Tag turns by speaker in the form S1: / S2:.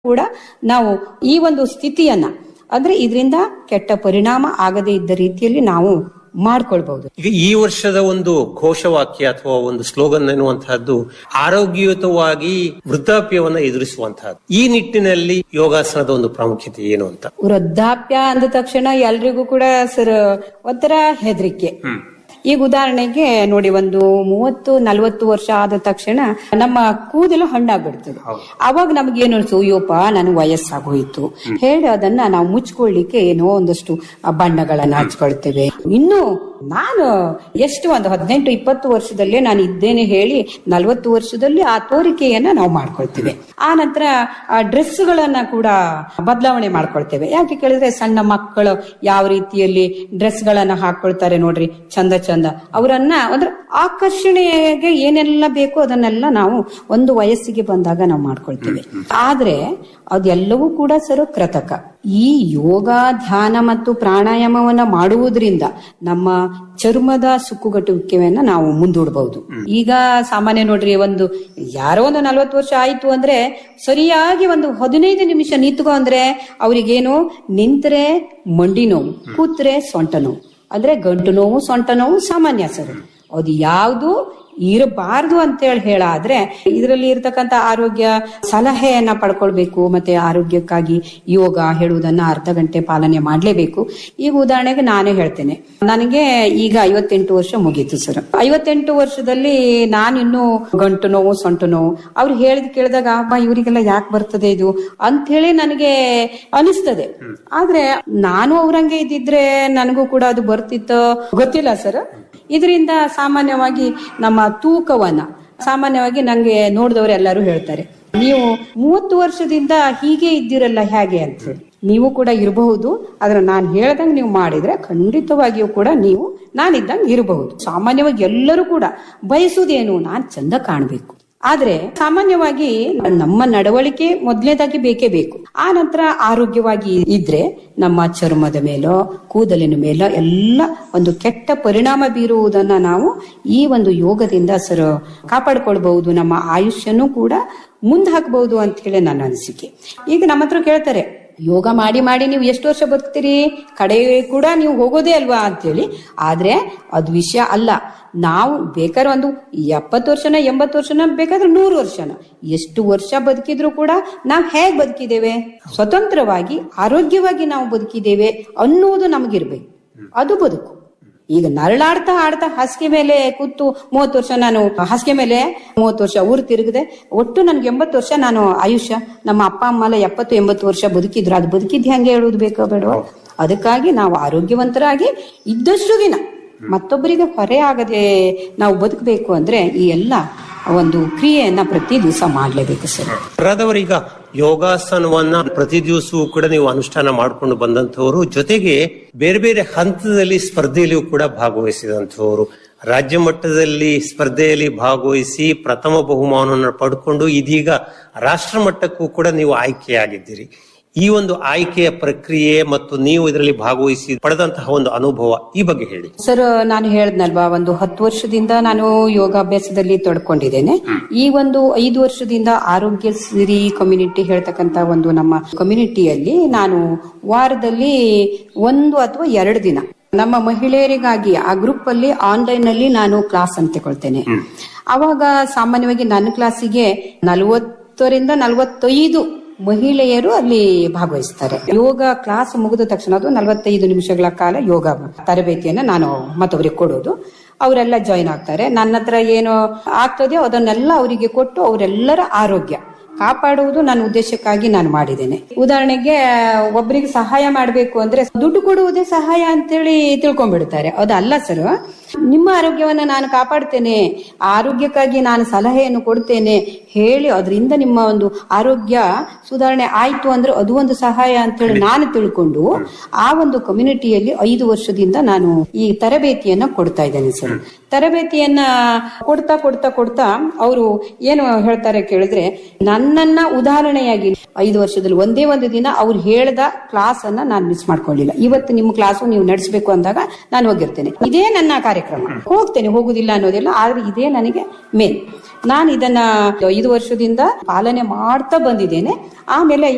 S1: ಕೂಡ ನಾವು ಈ ಒಂದು ಸ್ಥಿತಿಯನ್ನ ಅಂದ್ರೆ ಇದರಿಂದ ಕೆಟ್ಟ ಪರಿಣಾಮ ಆಗದೇ ಇದ್ದ ರೀತಿಯಲ್ಲಿ ನಾವು ಮಾಡ್ಕೊಳ್ಬಹುದು
S2: ಈಗ ಈ ವರ್ಷದ ಒಂದು ಘೋಷವಾಕ್ಯ ಅಥವಾ ಒಂದು ಸ್ಲೋಗನ್ ಎನ್ನುವಂತಹದ್ದು ಆರೋಗ್ಯಯುತವಾಗಿ ವೃದ್ಧಾಪ್ಯವನ್ನ ಎದುರಿಸುವಂತಹದ್ದು ಈ ನಿಟ್ಟಿನಲ್ಲಿ ಯೋಗಾಸನದ ಒಂದು ಪ್ರಾಮುಖ್ಯತೆ ಏನು ಅಂತ
S1: ವೃದ್ಧಾಪ್ಯ ಅಂದ ತಕ್ಷಣ ಎಲ್ರಿಗೂ ಕೂಡ ಸರ್ ಒಂಥರ ಹೆದರಿಕೆ ಈಗ ಉದಾಹರಣೆಗೆ ನೋಡಿ ಒಂದು ಮೂವತ್ತು ನಲವತ್ತು ವರ್ಷ ಆದ ತಕ್ಷಣ ನಮ್ಮ ಕೂದಲು ಹಣ್ಣಾಗ್ಬಿಡ್ತದೆ ಅವಾಗ ನಮ್ಗೆ ಏನು ಅನ್ಸು ಅಯ್ಯೋಪ ನನಗೆ ವಯಸ್ಸಾಗೋಯ್ತು ಹೇಳಿ ಅದನ್ನ ನಾವು ಮುಚ್ಕೊಳ್ಳಿಕ್ಕೆ ಏನೋ ಒಂದಷ್ಟು ಬಣ್ಣಗಳನ್ನ ಹಚ್ಕೊಳ್ತೇವೆ ಇನ್ನು ನಾನು ಎಷ್ಟು ಒಂದು ಹದಿನೆಂಟು ಇಪ್ಪತ್ತು ವರ್ಷದಲ್ಲೇ ನಾನು ಇದ್ದೇನೆ ಹೇಳಿ ನಲವತ್ತು ವರ್ಷದಲ್ಲಿ ಆ ತೋರಿಕೆಯನ್ನ ನಾವು ಮಾಡ್ಕೊಳ್ತೇವೆ ಆ ನಂತರ ಆ ಡ್ರೆಸ್ಗಳನ್ನ ಕೂಡ ಬದಲಾವಣೆ ಮಾಡ್ಕೊಳ್ತೇವೆ ಯಾಕೆ ಕೇಳಿದ್ರೆ ಸಣ್ಣ ಮಕ್ಕಳು ಯಾವ ರೀತಿಯಲ್ಲಿ ಡ್ರೆಸ್ ಗಳನ್ನ ಹಾಕೊಳ್ತಾರೆ ನೋಡ್ರಿ ಚಂದ ಚಂದ ಅವರನ್ನ ಅಂದ್ರೆ ಆಕರ್ಷಣೆಗೆ ಏನೆಲ್ಲ ಬೇಕು ಅದನ್ನೆಲ್ಲ ನಾವು ಒಂದು ವಯಸ್ಸಿಗೆ ಬಂದಾಗ ನಾವು ಮಾಡ್ಕೊಳ್ತೇವೆ ಆದ್ರೆ ಅದೆಲ್ಲವೂ ಕೂಡ ಸರ್ ಕೃತಕ ಈ ಯೋಗ ಧ್ಯಾನ ಮತ್ತು ಪ್ರಾಣಾಯಾಮವನ್ನ ಮಾಡುವುದರಿಂದ ನಮ್ಮ ಚರ್ಮದ ಸುಕ್ಕುಗಟ್ಟುವಿಕೆಯನ್ನ ನಾವು ಮುಂದೂಡಬಹುದು ಈಗ ಸಾಮಾನ್ಯ ನೋಡ್ರಿ ಒಂದು ಯಾರೋ ಒಂದು ನಲ್ವತ್ತು ವರ್ಷ ಆಯ್ತು ಅಂದ್ರೆ ಸರಿಯಾಗಿ ಒಂದು ಹದಿನೈದು ನಿಮಿಷ ನಿಂತ್ಕೊ ಅಂದ್ರೆ ಅವ್ರಿಗೇನು ನಿಂತ್ರೆ ಮಂಡಿ ನೋವು ಕೂತ್ರೆ ಸೊಂಟ ನೋವು ಅಂದ್ರೆ ಗಂಟು ನೋವು ಸೊಂಟ ನೋವು ಸಾಮಾನ್ಯ ಸರ್ ಅದು ಯಾವುದು ಇರಬಾರ್ದು ಅಂತೇಳಿ ಹೇಳಾದ್ರೆ ಇದರಲ್ಲಿ ಇರ್ತಕ್ಕಂಥ ಆರೋಗ್ಯ ಸಲಹೆಯನ್ನ ಪಡ್ಕೊಳ್ಬೇಕು ಮತ್ತೆ ಆರೋಗ್ಯಕ್ಕಾಗಿ ಯೋಗ ಹೇಳುವುದನ್ನ ಅರ್ಧ ಗಂಟೆ ಪಾಲನೆ ಮಾಡ್ಲೇಬೇಕು ಈಗ ಉದಾಹರಣೆಗೆ ನಾನೇ ಹೇಳ್ತೇನೆ ನನಗೆ ಈಗ ಐವತ್ತೆಂಟು ವರ್ಷ ಮುಗೀತು ಸರ್ ಐವತ್ತೆಂಟು ವರ್ಷದಲ್ಲಿ ನಾನಿನ್ನು ಗಂಟು ನೋವು ಸೊಂಟು ನೋವು ಅವ್ರು ಹೇಳಿದ್ ಕೇಳಿದಾಗ ಅಬ್ಬಾ ಇವರಿಗೆಲ್ಲ ಯಾಕೆ ಬರ್ತದೆ ಇದು ಅಂತ ಹೇಳಿ ನನಗೆ ಅನಿಸ್ತದೆ ಆದ್ರೆ ನಾನು ಅವ್ರಂಗೆ ಇದ್ದಿದ್ರೆ ನನಗೂ ಕೂಡ ಅದು ಬರ್ತಿತ್ತೋ ಗೊತ್ತಿಲ್ಲ ಸರ್ ಇದರಿಂದ ಸಾಮಾನ್ಯವಾಗಿ ನಮ್ಮ ತೂಕವನ್ನ ಸಾಮಾನ್ಯವಾಗಿ ನಂಗೆ ನೋಡಿದವರು ಎಲ್ಲರೂ ಹೇಳ್ತಾರೆ ನೀವು ಮೂವತ್ತು ವರ್ಷದಿಂದ ಹೀಗೆ ಇದ್ದಿರಲ್ಲ ಹೇಗೆ ಅಂತ ಹೇಳಿ ನೀವು ಕೂಡ ಇರಬಹುದು ಆದ್ರೆ ನಾನು ಹೇಳ್ದಂಗೆ ನೀವು ಮಾಡಿದ್ರೆ ಖಂಡಿತವಾಗಿಯೂ ಕೂಡ ನೀವು ನಾನಿದ್ದಂಗೆ ಇರಬಹುದು ಸಾಮಾನ್ಯವಾಗಿ ಎಲ್ಲರೂ ಕೂಡ ಬಯಸುವುದೇನು ನಾನ್ ಚಂದ ಕಾಣಬೇಕು ಆದ್ರೆ ಸಾಮಾನ್ಯವಾಗಿ ನಮ್ಮ ನಡವಳಿಕೆ ಮೊದಲನೇದಾಗಿ ಬೇಕೇ ಬೇಕು ಆ ನಂತರ ಆರೋಗ್ಯವಾಗಿ ಇದ್ರೆ ನಮ್ಮ ಚರ್ಮದ ಮೇಲೋ ಕೂದಲಿನ ಮೇಲೋ ಎಲ್ಲ ಒಂದು ಕೆಟ್ಟ ಪರಿಣಾಮ ಬೀರುವುದನ್ನ ನಾವು ಈ ಒಂದು ಯೋಗದಿಂದ ಸರ್ ಕಾಪಾಡ್ಕೊಳ್ಬಹುದು ನಮ್ಮ ಆಯುಷ್ಯನೂ ಕೂಡ ಮುಂದೆ ಹಾಕಬಹುದು ಅಂತ ಹೇಳಿ ನನ್ನ ಅನಿಸಿಕೆ ಈಗ ನಮ್ಮ ಹತ್ರ ಕೇಳ್ತಾರೆ ಯೋಗ ಮಾಡಿ ಮಾಡಿ ನೀವು ಎಷ್ಟು ವರ್ಷ ಬದುಕ್ತೀರಿ ಕಡೆ ಕೂಡ ನೀವು ಹೋಗೋದೇ ಅಲ್ವಾ ಅಂತೇಳಿ ಆದ್ರೆ ಅದು ವಿಷಯ ಅಲ್ಲ ನಾವು ಬೇಕಾದ್ರೆ ಒಂದು ಎಪ್ಪತ್ತು ವರ್ಷನ ಎಂಬತ್ತು ವರ್ಷನ ಬೇಕಾದ್ರೆ ನೂರು ವರ್ಷನ ಎಷ್ಟು ವರ್ಷ ಬದುಕಿದ್ರು ಕೂಡ ನಾವು ಹೇಗ್ ಬದುಕಿದ್ದೇವೆ ಸ್ವತಂತ್ರವಾಗಿ ಆರೋಗ್ಯವಾಗಿ ನಾವು ಬದುಕಿದ್ದೇವೆ ಅನ್ನುವುದು ನಮಗಿರ್ಬೇಕು ಅದು ಬದುಕು ಈಗ ನರಳಾಡ್ತಾ ಆಡ್ತಾ ಹಾಸಿಗೆ ಮೇಲೆ ಕೂತು ಮೂವತ್ತು ವರ್ಷ ನಾನು ಹಾಸಿಗೆ ಮೇಲೆ ಮೂವತ್ತು ವರ್ಷ ಊರು ತಿರುಗಿದೆ ಒಟ್ಟು ನನ್ಗೆ ಎಂಬತ್ತು ವರ್ಷ ನಾನು ಆಯುಷ್ಯ ನಮ್ಮ ಅಪ್ಪ ಅಮ್ಮ ಎಲ್ಲ ಎಪ್ಪತ್ತು ಎಂಬತ್ತು ವರ್ಷ ಬದುಕಿದ್ರು ಅದು ಬದುಕಿದ್ ಹೆಂಗೆ ಹೇಳುವುದು ಬೇಕೋ ಬೇಡವೋ ಅದಕ್ಕಾಗಿ ನಾವು ಆರೋಗ್ಯವಂತರಾಗಿ ಇದ್ದಷ್ಟು ದಿನ ಮತ್ತೊಬ್ಬರಿಗೆ ಹೊರೆ ಆಗದೆ ನಾವು ಬದುಕಬೇಕು ಅಂದ್ರೆ ಈ ಎಲ್ಲ ಒಂದು ಕ್ರಿಯೆಯನ್ನ ಪ್ರತಿ ದಿವಸ ಮಾಡ್ಲೇಬೇಕು ಸರ್
S2: ರಾದವರೀಗ ಯೋಗಾಸನವನ್ನ ಪ್ರತಿ ದಿವಸವೂ ಕೂಡ ನೀವು ಅನುಷ್ಠಾನ ಮಾಡಿಕೊಂಡು ಬಂದಂತವರು ಜೊತೆಗೆ ಬೇರೆ ಬೇರೆ ಹಂತದಲ್ಲಿ ಸ್ಪರ್ಧೆಯಲ್ಲಿಯೂ ಕೂಡ ಭಾಗವಹಿಸಿದಂತವರು ರಾಜ್ಯ ಮಟ್ಟದಲ್ಲಿ ಸ್ಪರ್ಧೆಯಲ್ಲಿ ಭಾಗವಹಿಸಿ ಪ್ರಥಮ ಬಹುಮಾನವನ್ನು ಪಡ್ಕೊಂಡು ಇದೀಗ ರಾಷ್ಟ್ರ ಮಟ್ಟಕ್ಕೂ ಕೂಡ ನೀವು ಆಯ್ಕೆಯಾಗಿದ್ದೀರಿ ಈ ಒಂದು ಆಯ್ಕೆಯ ಪ್ರಕ್ರಿಯೆ ಮತ್ತು ನೀವು ಇದರಲ್ಲಿ ಭಾಗವಹಿಸಿ ಪಡೆದಂತಹ ಒಂದು ಅನುಭವ ಈ ಬಗ್ಗೆ ಹೇಳಿ
S1: ಸರ್ ನಾನು ಹೇಳ್ದಲ್ವಾ ಒಂದು ಹತ್ತು ವರ್ಷದಿಂದ ನಾನು ಯೋಗಾಭ್ಯಾಸದಲ್ಲಿ ತೊಡ್ಕೊಂಡಿದ್ದೇನೆ ಈ ಒಂದು ಐದು ವರ್ಷದಿಂದ ಆರೋಗ್ಯ ಸಿರಿ ಕಮ್ಯುನಿಟಿ ಹೇಳ್ತಕ್ಕಂತ ಒಂದು ನಮ್ಮ ಕಮ್ಯುನಿಟಿಯಲ್ಲಿ ನಾನು ವಾರದಲ್ಲಿ ಒಂದು ಅಥವಾ ಎರಡು ದಿನ ನಮ್ಮ ಮಹಿಳೆಯರಿಗಾಗಿ ಆ ಗ್ರೂಪ್ ಅಲ್ಲಿ ಆನ್ಲೈನ್ ಅಲ್ಲಿ ನಾನು ಕ್ಲಾಸ್ ಅಂತ ತಗೊಳ್ತೇನೆ ಅವಾಗ ಸಾಮಾನ್ಯವಾಗಿ ನನ್ನ ಕ್ಲಾಸಿಗೆ ನಲವತ್ತರಿಂದ ನಲವತ್ತೈದು ಮಹಿಳೆಯರು ಅಲ್ಲಿ ಭಾಗವಹಿಸ್ತಾರೆ ಯೋಗ ಕ್ಲಾಸ್ ಮುಗಿದ ತಕ್ಷಣ ಅದು ನಲವತ್ತೈದು ನಿಮಿಷಗಳ ಕಾಲ ಯೋಗ ತರಬೇತಿಯನ್ನ ನಾನು ಮತ್ತೊಬ್ಬರಿಗೆ ಕೊಡೋದು ಅವರೆಲ್ಲ ಜಾಯಿನ್ ಆಗ್ತಾರೆ ನನ್ನ ಹತ್ರ ಏನು ಆಗ್ತದೆಯೋ ಅದನ್ನೆಲ್ಲ ಅವರಿಗೆ ಕೊಟ್ಟು ಅವರೆಲ್ಲರ ಆರೋಗ್ಯ ಕಾಪಾಡುವುದು ನನ್ನ ಉದ್ದೇಶಕ್ಕಾಗಿ ನಾನು ಮಾಡಿದ್ದೇನೆ ಉದಾಹರಣೆಗೆ ಒಬ್ಬರಿಗೆ ಸಹಾಯ ಮಾಡಬೇಕು ಅಂದ್ರೆ ದುಡ್ಡು ಕೊಡುವುದೇ ಸಹಾಯ ಅಂತೇಳಿ ತಿಳ್ಕೊಂಡ್ಬಿಡ್ತಾರೆ ಅದಲ್ಲ ಸರ್ ನಿಮ್ಮ ಆರೋಗ್ಯವನ್ನ ನಾನು ಕಾಪಾಡ್ತೇನೆ ಆರೋಗ್ಯಕ್ಕಾಗಿ ನಾನು ಸಲಹೆಯನ್ನು ಕೊಡ್ತೇನೆ ಹೇಳಿ ಅದರಿಂದ ನಿಮ್ಮ ಒಂದು ಆರೋಗ್ಯ ಸುಧಾರಣೆ ಆಯ್ತು ಅಂದ್ರೆ ಅದು ಒಂದು ಸಹಾಯ ಅಂತೇಳಿ ನಾನು ತಿಳ್ಕೊಂಡು ಆ ಒಂದು ಕಮ್ಯುನಿಟಿಯಲ್ಲಿ ಐದು ವರ್ಷದಿಂದ ನಾನು ಈ ತರಬೇತಿಯನ್ನ ಕೊಡ್ತಾ ಇದ್ದೇನೆ ಸರ್ ತರಬೇತಿಯನ್ನ ಕೊಡ್ತಾ ಕೊಡ್ತಾ ಕೊಡ್ತಾ ಅವರು ಏನು ಹೇಳ್ತಾರೆ ಕೇಳಿದ್ರೆ ನನ್ನನ್ನ ಉದಾಹರಣೆಯಾಗಿ ಐದು ವರ್ಷದಲ್ಲಿ ಒಂದೇ ಒಂದು ದಿನ ಅವ್ರು ಹೇಳ್ದ ಕ್ಲಾಸ್ ಅನ್ನ ನಾನು ಮಿಸ್ ಮಾಡ್ಕೊಳ್ಳಿಲ್ಲ ಇವತ್ತು ನಿಮ್ಮ ಕ್ಲಾಸು ನೀವು ನಡೆಸಬೇಕು ಅಂದಾಗ ನಾನು ಹೋಗಿರ್ತೇನೆ ಇದೇ ನನ್ನ ಕಾರ್ಯಕ್ರಮ ಹೋಗ್ತೇನೆ ಹೋಗುದಿಲ್ಲ ಅನ್ನೋದಿಲ್ಲ ಆದ್ರೆ ಇದೇ ನನಗೆ ಮೇನ್ ನಾನು ಇದನ್ನ ಐದು ವರ್ಷದಿಂದ ಪಾಲನೆ ಮಾಡ್ತಾ ಬಂದಿದ್ದೇನೆ ಆಮೇಲೆ